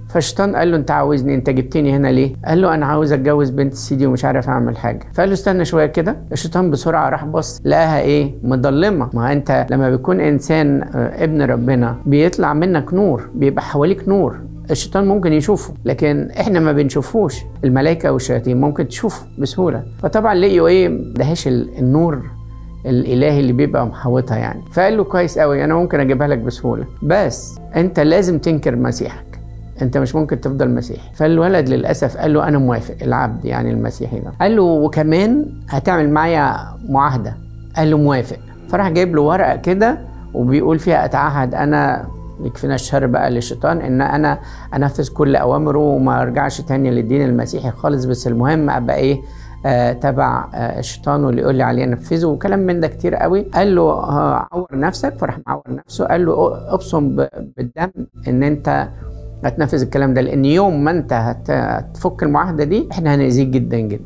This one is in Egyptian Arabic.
فالشيطان قال له انت عاوزني انت جبتني هنا ليه قال له انا عاوز اتجوز بنت سيدي ومش عارف اعمل حاجه فقال له استنى شويه كده الشيطان بسرعه راح بص لقاها ايه مضلمه ما انت لما بيكون انسان آه، ابن ربنا بيطلع منك نور بيبقى حواليك نور الشيطان ممكن يشوفه لكن احنا ما بنشوفوش الملائكه والشياطين ممكن تشوفه بسهوله فطبعا لقيوا ايه دهش ال- النور الالهي اللي بيبقى محوطها يعني فقال له كويس قوي انا ممكن اجيبها لك بسهوله بس انت لازم تنكر مسيحك انت مش ممكن تفضل مسيحي فالولد للاسف قال له انا موافق العبد يعني المسيحي ده قال له وكمان هتعمل معايا معاهده قال له موافق فراح جايب له ورقه كده وبيقول فيها اتعهد انا يكفينا الشر بقى للشيطان ان انا انفذ كل اوامره وما ارجعش تاني للدين المسيحي خالص بس المهم ابقى ايه آه تبع آه الشيطان واللي يقول لي عليه انفذه وكلام من ده كتير قوي قال له آه عور نفسك فراح معور نفسه قال له ابصم ب- بالدم ان انت هتنفذ الكلام ده لان يوم ما انت هت- هتفك المعاهده دي احنا هنأذيك جدا جدا